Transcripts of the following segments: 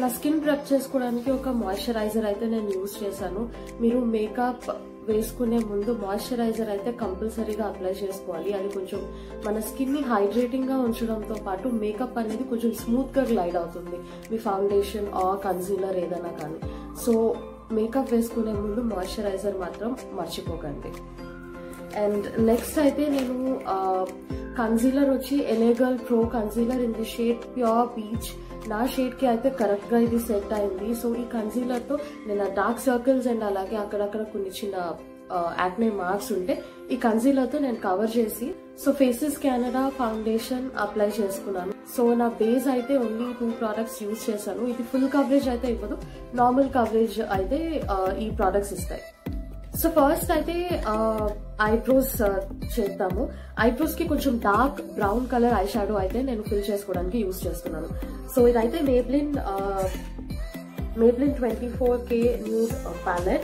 Skin prep చేసుకోవడానికి ఒక moisturiser అయితే నేను యూజ్ చేశాను మీరు మేకప్ వేసుకునే ముందు మాయిశ్చరైజర్ అయితే కంపల్సరీగా అప్లై చేసుకోవాలి అది కొంచెం మన స్కిన్ ని హైడ్రేటింగ్ గా ఉంచడంతో పాటు మేకప్ అనేది కొంచెం స్మూత్ గా గ్లైడ్ అవుతుంది మీ ఫౌండేషన్ ఆర్ కన్సీలర్ ఏదైనా కానీ సో మేకప్ వేసుకునే ముందు మాయిశ్చరైజర్ మాత్రం మర్చిపోకండి అండ్ నెక్స్ట్ అయితే నేను కన్సీలర్ వచ్చి LA Girl pro concealer in the shade pure beach నా షేడ్ కి అయితే కరెక్ట్ గా ఇది సెట్ అయింది సో ఈ కన్సీలర్ తో నేను డార్క్ సర్కిల్స్ అండ్ అలాగే అక్కడక్కడ కొన్ని చిన్న యాక్నే మార్క్స్ ఉంటే ఈ కన్సీలర్ తో నేను కవర్ చేసి so faces Canada foundation apply చేసుకున్నాను సో నా బేస్ అయితే ఓన్లీ టూ ప్రోడక్ట్స్ యూజ్ చేశాను ఇది ఫుల్ కవరేజ్ అయితే ఇవ్వదు నార్మల్ కవరేజ్ అయితే ఆ, ఈ ప్రోడక్ట్స్ ఇస్తాయి సో ఫస్ట్ అయితే ఐబ్రోస్ చేద్దాము ఐబ్రోస్ కి కొంచెం dark brown colour eye shadow అయితే నేను ఫిల్ చేసుకోవడానికి యూస్ చేస్తున్నాను సో ఇదైతే Maybelline Maybelline twenty four K nude palette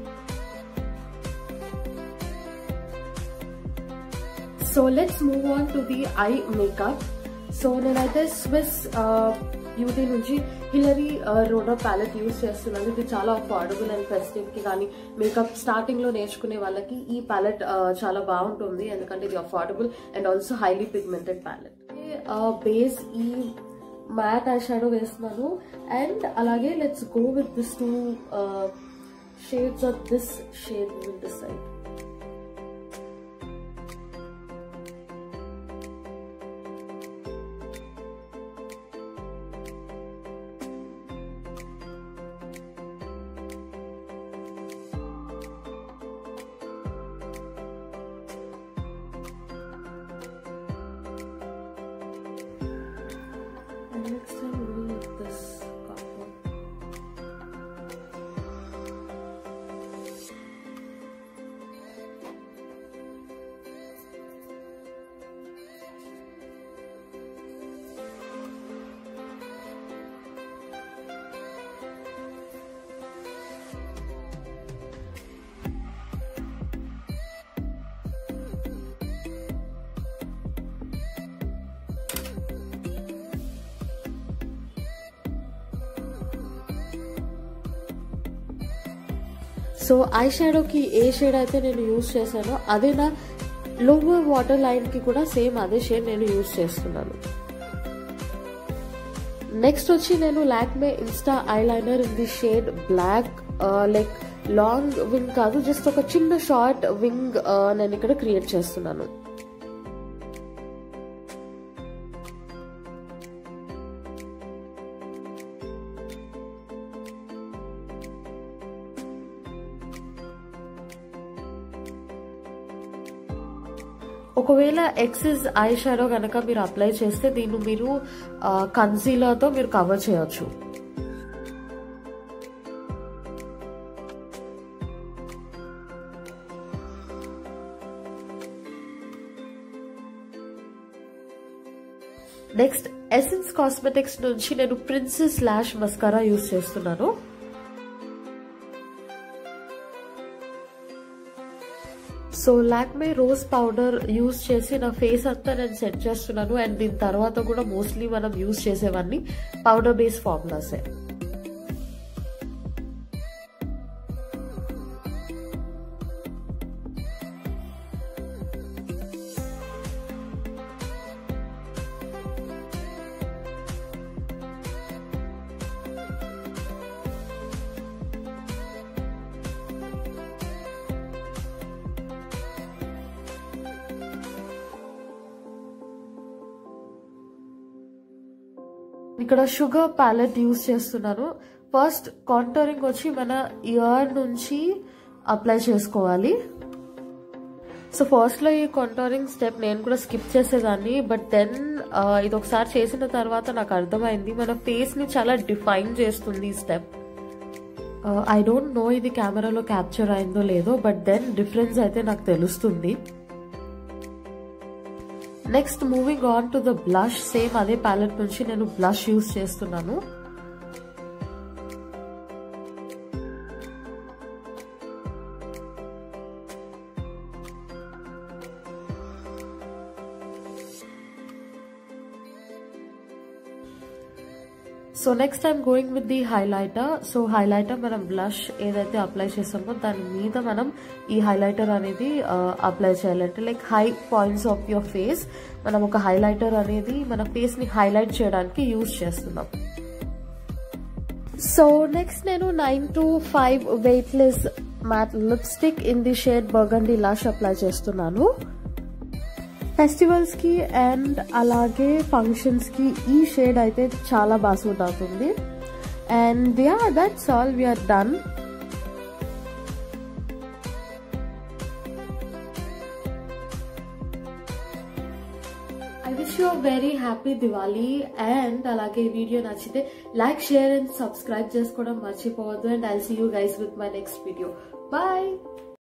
so let's move on to the eye makeup so నేనైతే స్విస్ బ్యూటీ నుంచి హిలరీ రోడో ప్యాలెట్ యూస్ చేస్తున్నాను ఇది చాలా అఫోర్డబుల్ అండ్ ఫెస్టివ్ కి కానీ మేకప్ స్టార్టింగ్ లో నేర్చుకునే వాళ్ళకి ఈ ప్యాలెట్ చాలా బాగుంటుంది ఎందుకంటే ఇది affordable and also highly pigmented palette base ఈ మ్యాట్ ఐ షాడో వేస్తున్నాను అండ్ అలాగే let's go with this two shades of this shade with this side And next time we will use this copper. So eye షాడోకి ఏ shade అయితే నేను use చేశానో అదే నా లోవర్ వాటర్ లైన్ కి కూడా సేమ్ అదే షేడ్ నేను యూజ్ చేస్తున్నాను నెక్స్ట్ వచ్చి నేను Lakme insta eye liner in the shade black like long wing కాదు జస్ట్ ఒక చిన్న షార్ట్ వింగ్ నేను ఇక్కడ క్రియేట్ చేస్తున్నాను ఒకవేళ ఎక్సెస్ ఐ షాడో కనుక మీరు అప్లై చేస్తే దీన్ని మీరు కన్సీలర్తో మీరు కవర్ చేయొచ్చు నెక్స్ట్ ఎసెన్స్ కాస్మెటిక్స్ నుంచి నేను ప్రిన్సెస్ లాష్ మస్కారా యూస్ చేస్తున్నాను so Lakme rose powder use చేసి నా ఫేస్ అంతా నేను సెట్ చేస్తున్నాను అండ్ దీని తర్వాత కూడా మోస్ట్లీ మనం యూస్ చేసేవన్నీ పౌడర్ బేస్ ఫార్ములాసే ఇక్కడ షుగర్ ప్యాలెట్ యూస్ చేస్తున్నాను ఫస్ట్ కాంటోరింగ్ వచ్చి మన ఇయర్ నుంచి అప్లై చేసుకోవాలి సో ఫస్ట్ లో ఈ కాంటోరింగ్ స్టెప్ నేను కూడా స్కిప్ చేసేదాన్ని బట్ దెన్ ఇది ఒకసారి చేసిన తర్వాత నాకు అర్థమైంది మన ఫేస్ ని చాలా డిఫైన్ చేస్తుంది ఈ స్టెప్ ఐ డోంట్ నో ఇది కెమెరాలో క్యాప్చర్ అయిందో లేదో బట్ దెన్ డిఫరెన్స్ అయితే నాకు తెలుస్తుంది next moving on to the blush same అదే ప్యాలెట్ నుంచి నేను బ్లష్ యూస్ చేస్తున్నాను so next I'm going with the highlighter so highlighter మనం బ్లష్ ఏదైతే అప్లై చేస్తామో దాని మీద మనం ఈ హైలైటర్ అనేది అప్లై చేయాలంటే like high points of your face మనం ఒక హైలైటర్ అనేది మన ఫేస్ ని హైలైట్ చేయడానికి యూజ్ చేస్తున్నాం సో నెక్స్ట్ నేను nine to five weightless matte lipstick in the shade burgundy lash apply చేస్తున్నాను ఫెస్టివల్స్ కి అండ్ అలాగే ఫంక్షన్స్ కి ఈ షేడ్ అయితే చాలా బాగా సూట్ అవుతుంది and yeah that's all we're done I wish you very happy Diwali and అలాగే ఈ వీడియో నచ్చితే లైక్ షేర్ అండ్ సబ్స్క్రైబ్ చేసుకోవడం మర్చిపోవద్దు and I see you guys with my next video bye